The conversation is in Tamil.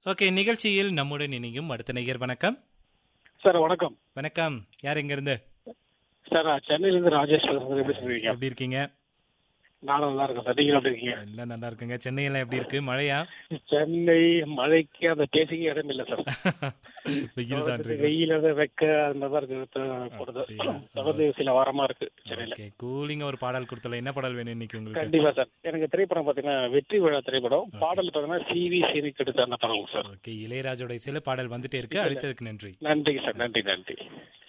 ஓகே நிகழ்ச்சியில் நம்முடன் இணையும் அடுத்த நேயர் வணக்கம் சார் வணக்கம் வணக்கம் யார் எங்க இருந்து சார் நான் சென்னையிலேருந்து ராஜேஷ் பேசுறேன் எப்படி சொல்றீங்க எப்படி இருக்கீங்க நானும் நல்லா இருக்கேன் சார் நீங்களும் எப்படி இருக்கீங்க எல்லாம் நல்லா இருக்குங்க சென்னையெல்லாம் எப்படி இருக்கு மழையா சென்னை மழைக்கு அந்த பேசிக்க இடம் இல்லை சார் வெயில் தான் இருக்கு வெயில் அது வெக்க அந்த மாதிரி தான் இருக்கு த- போடுது அப்படியா? தொடர்ந்து சில வாரமா இருக்கு சென்னையில ஓகே கூலிங்க ஒரு பாடல் கொடுத்தல என்ன பாடல் வேணும் இன்னைக்கு உங்களுக்கு கண்டிப்பா சார் எனக்கு திரைப்படம் பாத்தீங்கன்னா வெற்றி விழா திரைப்படம் பாடல் பாத்தீங்கன்னா சி வி சீனிக்கு எடுத்த அந்த படம் சார் ஓகே இளையராஜோட சில பாடல் வந்துட்டே இருக்கு அழைத்ததுக்கு நன்றி நன்றி சார் நன்றி நன்றி